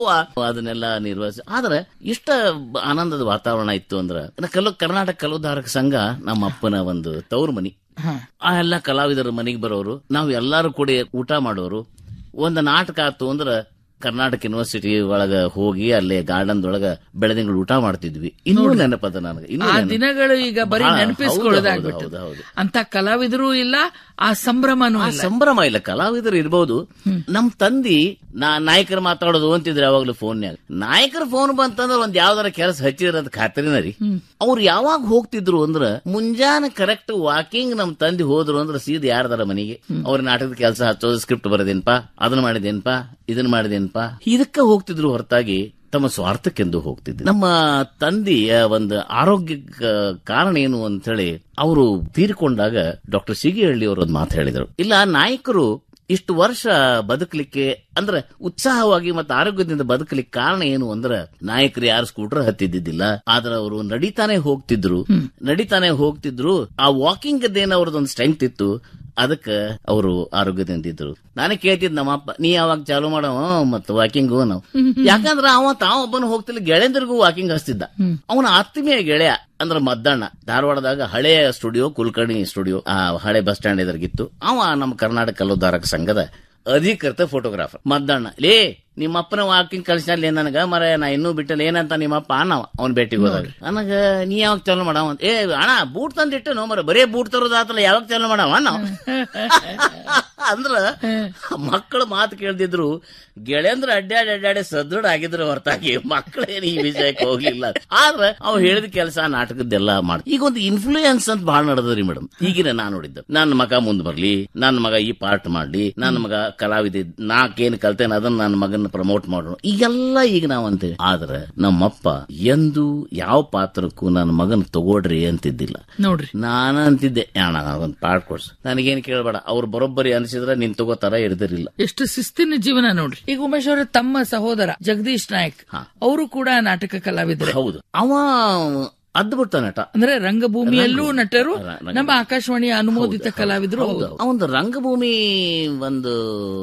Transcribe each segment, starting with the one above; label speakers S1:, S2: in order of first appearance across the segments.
S1: ವಾ- ಅದನ್ನೆಲ್ಲ ನಿರ್ವಹಿಸಿ ಆದ್ರೆ ಇಷ್ಟ ಬ- ಆನಂದದ ವಾತಾವರಣ ಇತ್ತು ಅಂದ್ರ ನ- ಕಲು ಕರ್ನಾಟಕ ಕಲುಧಾರಕ ಸಂಘ ನಮ್ಮ ಅಪ್ಪನ ಒಂದು ತವ್ರ ಮನಿ ಆ ಎಲ್ಲ ಕಲಾವಿದರ ಮನೆಗೆ ಬರೋರು ನಾವು ಎಲ್ಲಾರು ಕೂಡಿ ಊಟ ಮಾಡೋರು ಒಂದು ನಾಟಕ ಆತು ಅಂದ್ರ ಕರ್ನಾಟಕ ಯೂನಿವರ್ಸಿಟಿ ಒಳಗ ಹೋಗಿ ಅಲ್ಲೇ ಗಾರ್ಡನ್ ಒಳಗ ಬೆಳೆದಿಂಗಳು ಊಟ ಮಾಡ್ತಿದ್ವಿ ಇನ್ನೂ ನೆನಪದ ನನಗೆ ಇನ್ನೂ
S2: ಆ
S1: ನೆನಪು.
S2: ದಿನಗಳು ಈಗ ಬರೀ
S1: ಬಹಳ-
S2: ನೆನಪಿಸ್ಕೊಳ್ಳೋದಾಗ್ಬಿಟ್ಟು
S1: ಹೌದು, ಹೌದು, ಹೌದು.
S2: ಅಂತ ಕಲಾವಿದರು ಇಲ್ಲ ಆ ಸಂಭ್ರಮನೂ
S1: ಆ
S2: ಇಲ್ಲ
S1: ಸಂಭ್ರಮ ಇಲ್ಲ ಕಲಾವಿದರು ಇರ್ಬೋದು ನಮ್ ತಂದಿ ನಾ ನಾಯಕರು ಮಾತಾಡೋದು ಅಂತಿದ್ರೆ ಯಾವಾಗ್ಲೂ ಫೋನ್ಯಾಗ ನಾಯಕರ ಫೋನ್ ಬಂತಂದ್ರ ಒಂದ್ ಯಾವ್ದಾರ ಕೆಲಸ ಹಚ್ಚಿದ್ರಂತ ಖಾತ್ರಿನ ರೀ ಅವ್ರು ಯಾವಾಗ ಹೋಗ್ತಿದ್ರು ಅಂದ್ರ ಮುಂಜಾನೆ ಕರೆಕ್ಟ್ ವಾಕಿಂಗ್ ನಮ್ ತಂದಿ ಹೋದ್ರು ಅಂದ್ರ ಸೀದ್ ಯಾರ್ದಾರ ಮನೆಗೆ ಅವ್ರ ನಾಟಕದ ಕೆಲಸ ಹಚ್ಚೋದು ಸ್ಕ್ರಿಪ್ಟ್ ಬರದೇನ್ಪಾ ಅದನ್ನ ಮಾಡಿದೇನ್ಪಾ ಇದನ್ನ ಮಾಡಿದೇನ್ಪಾ ಇದಕ್ಕ ಹೋಗ್ತಿದ್ರು ಹೊರತಾಗಿ ತಮ್ಮ ಸ್ವಾರ್ಥಕ್ಕೆಂದು ಹೋಗ್ತಿದ್ರು ನಮ್ಮ ತಂದೆಯ ಒಂದು ಆರೋಗ್ಯ ಕಾರಣ ಏನು ಅಂತ ಹೇಳಿ ಅವರು ತೀರಿಕೊಂಡಾಗ ಡಾಕ್ಟರ್ ಸಿಗಿಹಳ್ಳಿ ಅವರು ಒಂದು ಮಾತು ಹೇಳಿದರು ಇಲ್ಲ ನಾಯಕರು ಇಷ್ಟು ವರ್ಷ ಬದುಕಲಿಕ್ಕೆ ಅಂದ್ರೆ ಉತ್ಸಾಹವಾಗಿ ಮತ್ತು ಆರೋಗ್ಯದಿಂದ ಬದುಕಲಿಕ್ಕೆ ಕಾರಣ ಏನು ಅಂದ್ರೆ ನಾಯಕರು ಯಾರು ಸ್ಕೂಟರ್ ಹತ್ತಿದ್ದಿದ್ದಿಲ್ಲ ಆದ್ರೆ ಅವರು ನಡಿತಾನೆ ಹೋಗ್ತಿದ್ರು ನಡಿತಾನೆ ಹೋಗ್ತಿದ್ರು ಆ ವಾಕಿಂಗ್ ಅದೇನ ಅವ್ರದೊಂದು ಸ್ಟ್ರೆಂತ್ ಇತ್ತು ಅದಕ್ಕ ಅವರು ಆರೋಗ್ಯದಿಂದ ಇದ್ರು ನಾನೇ ಕೇಳ್ತಿದ್ ನಮ್ಮಪ್ಪ ನೀ ಯಾವಾಗ ಚಾಲು ಮಾಡವ ಮತ್ತ ವಾಕಿಂಗ್ ನಾವು ಯಾಕಂದ್ರ ಅವ ತಾವ ಒಬ್ಬನ ಹೋಗ್ತಿಲ್ಲ ಗೆಳೆಯಂದ್ರಿಗೂ ವಾಕಿಂಗ್ ಹಚ್ತಿದ್ದ ಅವನ ಆತ್ಮೀಯ ಗೆಳೆಯ ಅಂದ್ರ ಮದ್ದಣ್ಣ ಧಾರವಾಡದಾಗ ಹಳೆಯ ಸ್ಟುಡಿಯೋ ಕುಲಕರ್ಣಿ ಸ್ಟುಡಿಯೋ ಆ ಹಳೆ ಬಸ್ ಸ್ಟ್ಯಾಂಡ್ ಎದುರಿಗಿತ್ತು ಅವ ನಮ್ಮ ಕರ್ನಾಟಕ ಕಲೋದ್ಧಾರಕ ಸಂಘದ ಅಧಿಕೃತ ಫೋಟೋಗ್ರಾಫರ್ ಮದ್ದಣ್ಣ ಲೇ ನಿಮ್ಮಪ್ಪನ ವಾಕಿಂಗ್ ಕಳ್ಸಲ್ಲ ನನಗ ಮರ ನಾ ಇನ್ನೂ ಬಿಟ್ಟಲ್ಲ ಏನಂತ ನಿಮ್ಮಪ್ಪ ಅನ್ನವ ಅವ್ನ ಭೇಟಿಗೆ ಹೋದಾಗ ನನಗ ನೀ ಯಾವಾಗ ಚಾಲು ಮಾಡವ ಅಂತ ಏ ಅಣ್ಣ ಬೂಟ್ ತಂದಿಟ್ಟು ನೋ ಮರ ಬರೇ ಬೂಟ್ ತರೋದಾತಲ್ಲ ಯಾವಾಗ ಚಾಲು ಮಾಡವ ನಾವ್ ಅಂದ್ರ ಮಕ್ಕಳು ಮಾತು ಕೇಳ್ದಿದ್ರು ಗೆಳೆಯಂದ್ರ ಅಡ್ಡಾಡಿ ಅಡ್ಡಾಡಿ ಸದೃಢ ಆಗಿದ್ರು ಹೊರತಾಗಿ ಮಕ್ಕಳೇನು ಈ ವಿಷಯಕ್ಕೆ ಹೋಗ್ಲಿಲ್ಲ ಆದ್ರೆ ಅವ್ ಹೇಳಿದ ಕೆಲಸ ನಾಟಕದ್ದೆಲ್ಲ ಮಾಡ್ ಈಗ ಒಂದು ಇನ್ಫ್ಲೂಯೆನ್ಸ್ ಅಂತ ಬಹಳ ನಡೆದ್ರಿ ಮೇಡಮ್ ಈಗಿನ ನಾ ನೋಡಿದ್ದ ನನ್ನ ಮಗ ಮುಂದ್ ಬರ್ಲಿ ನನ್ನ ಮಗ ಈ ಪಾರ್ಟ್ ಮಾಡ್ಲಿ ನನ್ನ ಮಗ ಕಲಾವಿದ ನಾಕೇನ್ ಕಲ್ತೇನೆ ಅದನ್ನ ನನ್ನ ಮಗನ ಪ್ರಮೋಟ್ ಮಾಡೋಣ ಈಗೆಲ್ಲ ಈಗ ನಾವ್ ಅಂತೀವಿ ಆದ್ರೆ ನಮ್ಮಪ್ಪ ಎಂದು ಯಾವ ಪಾತ್ರಕ್ಕೂ ನನ್ನ ಮಗನ ತಗೋಡ್ರಿ ಅಂತಿದ್ದಿಲ್ಲ
S2: ನೋಡ್ರಿ
S1: ನಾನ ಅಂತಿದ್ದೆ ಅಣ್ಣ ನನಗೊಂದು ಪಾಠ ಕೊಡ್ಸು ನನಗೇನು ಕೇಳಬೇಡ ಅವ್ರು ಬರೋಬ್ಬರಿ ಅನಿಸಿದ್ರೆ ನಿನ್ ತಗೋತಾರ ಇರ್ದಿರಿಲ್ಲ
S2: ಎಷ್ಟು ಶಿಸ್ತಿನ ಜೀವನ ನೋಡ್ರಿ ಈಗ ಉಮೇಶ್ ಅವರ ತಮ್ಮ ಸಹೋದರ ಜಗದೀಶ್ ನಾಯಕ್ ಅವರು ಕೂಡ ನಾಟಕ ಕಲಾವಿದರು
S1: ಹೌದು ಅವ ಅದ್ಭುತ ನಟ
S2: ಅಂದ್ರೆ ರಂಗಭೂಮಿಯಲ್ಲೂ ನಟರು ನಮ್ಮ ಆಕಾಶವಾಣಿಯ ಅನುಮೋದಿತ ಕಲಾವಿದರು ಹೌದು
S1: ಅವಂದು ರಂಗಭೂಮಿ ಒಂದು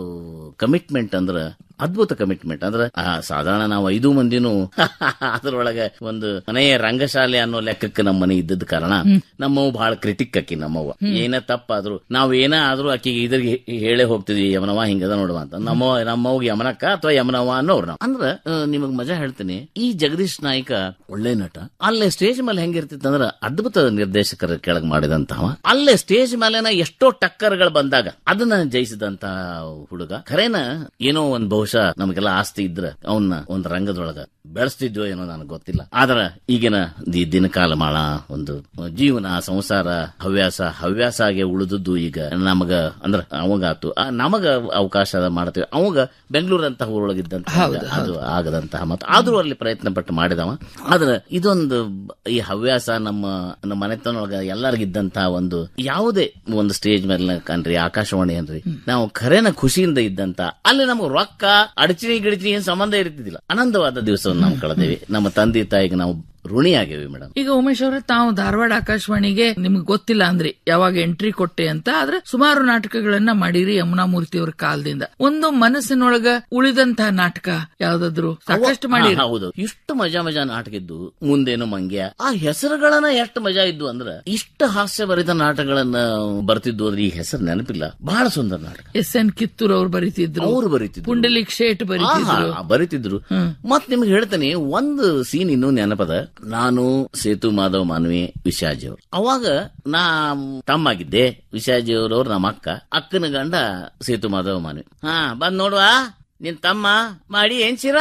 S1: ಕಮಿಟ್ಮೆಂಟ್ ಅಂದ್ರ ಅದ್ಭುತ ಕಮಿಟ್ಮೆಂಟ್ ಅಂದ್ರೆ ಆ, ಸಾಧಾರಣ ನಾವು ಐದು ಮಂದಿನೂ ಅದ್ರೊಳಗೆ ಒಂದು ಮನೆಯ ರಂಗಶಾಲೆ ಅನ್ನೋ ಲೆಕ್ಕಕ್ಕೆ ನಮ್ಮ ಮನೆ ಇದ್ದದ ಕಾರಣ ನಮ್ಮವ್ ಬಹಳ ಕ್ರಿಟಿಕ್ ಆಕಿ ನಮ್ಮವ್ವ ಏನ ತಪ್ಪಾದ್ರು ನಾವ್ ಏನ ಆದ್ರೂ ಆಕಿಗೆ ಇದ್ರಿಗೆ ಹೇಳೇ ಹೋಗ್ತಿದ್ವಿ ಯಮನವ ಹಿಂಗದ ನೋಡುವ ಅಂತ ನಮ್ಮ ನಮ್ಮವ್ ಯಮನಕ್ಕ ಅಥವಾ ಯಮನವ ಅನ್ನೋರು ನಾವು ಅಂದ್ರ ಆ, ನಿಮಗ್ ಮಜಾ ಹೇಳ್ತೀನಿ ಈ ಜಗದೀಶ್ ನಾಯ್ಕ ಒಳ್ಳೆ ನಟ ಅಲ್ಲೇ ಸ್ಟೇಜ್ ಮೇಲೆ ಹೆಂಗಿರ್ತಿತ್ತು ಅಂದ್ರ ಅದ್ಭುತ ನಿರ್ದೇಶಕರ ಕೆಳಗ್ ಮಾಡಿದಂತಹ ಅಲ್ಲೇ ಸ್ಟೇಜ್ ಮೇಲೆನ ಎಷ್ಟೋ ಟಕ್ಕರ್ಗಳು ಬಂದಾಗ ಅದನ್ನ ಜಯಿಸಿದಂತ ಹುಡುಗ ಖರೇನ ಏನೋ ಒಂದ್ ಬಹುಶಃ ನಮಗೆಲ್ಲ ಆಸ್ತಿ ಇದ್ರ ಅವನ್ನ ಒಂದ್ ರಂಗದೊಳಗ ಬೆಳೆಸ್ತಿದ್ವೋ ಏನೋ ನನಗೆ ಗೊತ್ತಿಲ್ಲ ಆದ್ರ ಈಗಿನ ಈ ದಿನಕಾಲಮಾನ ಒಂದು ಜೀವನ ಸಂಸಾರ ಹವ್ಯಾಸ ಹವ್ಯಾಸ ಆಗಿ ಉಳಿದದ್ದು ಈಗ ನಮಗ ಅಂದ್ರ ಅವಾಗಾತು ಆ, ನಮಗ ಅವಕಾಶ ಮಾಡ್ತೀವಿ ಅವಾಗ ಬೆಂಗಳೂರು ಅಂತ ಊರೊಳಗಿದ್ದಂತ ಅದು ಆಗದಂತಹ ಮತ್ತು ಆದ್ರೂ ಅಲ್ಲಿ ಪ್ರಯತ್ನ ಪಟ್ಟು ಮಾಡಿದವ ಆದ್ರೆ ಇದೊಂದು ಬ- ಈ ಹವ್ಯಾಸ ನಮ್ಮ ನಮ್ಮ ಮನೆತನೊಳಗ ಎಲ್ಲರಿಗಿದ್ದಂತಹ ಒಂದು ಯಾವುದೇ ಒಂದು ಸ್ಟೇಜ್ ಮೇಲೆ ಕಣ್ರಿ ಆಕಾಶವಾಣಿ ಅನ್ರಿ ನಾವು ಖರೇನ ಖುಷಿಯಿಂದ ಇದ್ದಂತ ಅಲ್ಲಿ ನಮ್ಗೆ ರೊಕ್ಕ ಅಡಚಣೆ ಗಿಡಚಣಿ ಏನ್ ಸಂಬಂಧ ಇರ್ತಿದ್ದಿಲ್ಲ ಆನಂದವಾದ ದಿವಸವನ್ನು ನಾವು ಕಳೆದೇವಿ ನಮ್ಮ ತಂದೆ ತಾಯಿಗೆ ನಾವು ಋಣಿ ಆಗೇವಿ ಮೇಡಮ್
S2: ಈಗ ಉಮೇಶ್ ಅವರೇ ತಾವು ಧಾರವಾಡ ಆಕಾಶವಾಣಿಗೆ ನಿಮ್ಗೆ ಗೊತ್ತಿಲ್ಲ ಅಂದ್ರಿ ಯಾವಾಗ ಎಂಟ್ರಿ ಕೊಟ್ಟೆ ಅಂತ ಆದ್ರೆ ಸುಮಾರು ನಾಟಕಗಳನ್ನ ಮಾಡಿರಿ ಯಮುನಾ ಮೂರ್ತಿ ಅವರ ಕಾಲದಿಂದ ಒಂದು ಮನಸ್ಸಿನೊಳಗ ಉಳಿದಂತಹ ನಾಟಕ ಯಾವ್ದಾದ್ರು ಸಾಕಷ್ಟು ಮಾಡಿ
S1: ಹಾ, ಹೌದು ಇಷ್ಟು ಮಜಾ ಮಜಾ ನಾಟಕ ಇದ್ದು ಮುಂದೇನು ಮಂಗ್ಯ ಆ ಹೆಸರುಗಳನ್ನ ಎಷ್ಟು ಮಜಾ ಇದ್ದು ಅಂದ್ರ ಇಷ್ಟು ಹಾಸ್ಯಭರಿತ ನಾಟಕಗಳನ್ನ ಬರ್ತಿದ್ದು ಅಂದ್ರೆ ಈ ಹೆಸರು ನೆನಪಿಲ್ಲ ಬಹಳ ಸುಂದರ ನಾಟಕ
S2: ಎಸ್ ಎನ್ ಕಿತ್ತೂರ್ ಅವ್ರು ಬರೀತಿದ್ರು
S1: ಅವ್ರು ಬರೀತಿದ್ರು
S2: ಪುಂಡಲಿಕ್ ಶೇಟ್ ಬರೀತಿದ್ರು
S1: ಆಹಾ, ಬರೀತಿದ್ರು ಮತ್ ನಿಮ್ಗೆ ಹೇಳ್ತೇನೆ ಒಂದು ಸೀನ್ ಇನ್ನೂ ನೆನಪದ ನಾನು ಸೇತು ಮಾಧವ್ ಮಾನವಿ ವಿಶಾಜಿ ಅವ್ರು ಅವಾಗ ನಾ ತಮ್ಮಾಗಿದ್ದೆ ವಿಶಾಜಿ ಅವ್ರವ್ರು ನಮ್ಮ ಅಕ್ಕ ಅಕ್ಕನ ಗಂಡ ಸೇತು ಮಾಧವ್ ಮಾನವಿ ಹಾ ಬಂದ್ ನೋಡುವ ನಿನ್ ತಮ್ಮ ಮಾಡಿ ಏನ್ ಶಿರಾ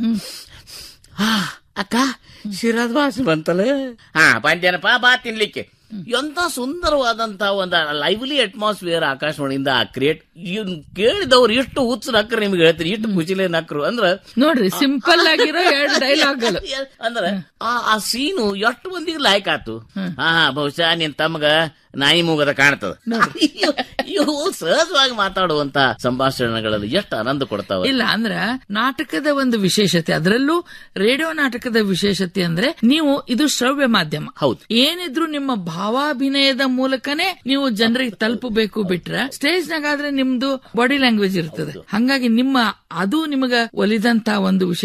S1: ಹಾ ಅಕ್ಕ ಶಿರಾದ ವಾಸನೆ ಬಂತಲ್ಲ ಹಾ ಬಂದೇನಪ್ಪ ಬಾ ತಿನ್ಲಿಕ್ಕೆ ಎಂತ ಸುಂದರವಾದಂತ ಒಂದು ಲೈವ್ಲಿ ಅಟ್ಮಾಸ್ಫಿಯರ್ ಆಕಾಶವಾಣಿಯಿಂದ ಕ್ರಿಯೇಟ್ ಕೇಳಿದವ್ರು ಎಷ್ಟು ಹುಚ್ಚು ನಕ್ರು ನಿಮ್ಗೆ ಹೇಳ್ತೀನಿ ಎಷ್ಟು ಕುಚಿಲೆ ನಕ್ರು ಅಂದ್ರ
S2: ನೋಡ್ರಿ ಸಿಂಪಲ್ ಆಗಿರೋ ಎರಡು ಡೈಲಾಗ್ಗಳು
S1: ಅಂದ್ರೆ ಆ ಆ ಸೀನು ಎಷ್ಟು ಮಂದಿಗೆ ಲಾಯ್ಕ್ ಆತು ಹಾ ಬಹುಶಃ ನಿನ್ ತಮ್ಗ ನಾಯಿ ಮೂಗದ ಕಾಣ್ತದ ಇವು- ಇವು ಸಹಜವಾಗಿ ಮಾತಾಡುವಂತ ಸಂಭಾಷಣೆಗಳಲ್ಲಿ ಎಷ್ಟು ಆನಂದ ಕೊಡ್ತಾವ
S2: ಇಲ್ಲ ಅಂದ್ರ ನಾಟಕದ ಒಂದು ವಿಶೇಷತೆ ಅದರಲ್ಲೂ ರೇಡಿಯೋ ನಾಟಕದ ವಿಶೇಷತೆ ಅಂದ್ರೆ ನೀವು ಇದು ಶ್ರವ್ಯ ಮಾಧ್ಯಮ
S1: ಹೌದು.
S2: ಏನಿದ್ರು ನಿಮ್ಮ ಭಾವಾಭಿನಯದ ಮೂಲಕನೇ ನೀವು ಜನರಿಗೆ ತಲುಪಬೇಕು ಬಿಟ್ರೆ ಸ್ಟೇಜ್ ನಾಗಾದ್ರೆ ನಿಮ್ದು ಬಾಡಿ ಲ್ಯಾಂಗ್ವೇಜ್ ಇರ್ತದೆ ಹಂಗಾಗಿ ನಿಮ್ಮ ಅದು ನಿಮಗ ಒಲಿದಂತ ಒಂದು ವಿಷಯ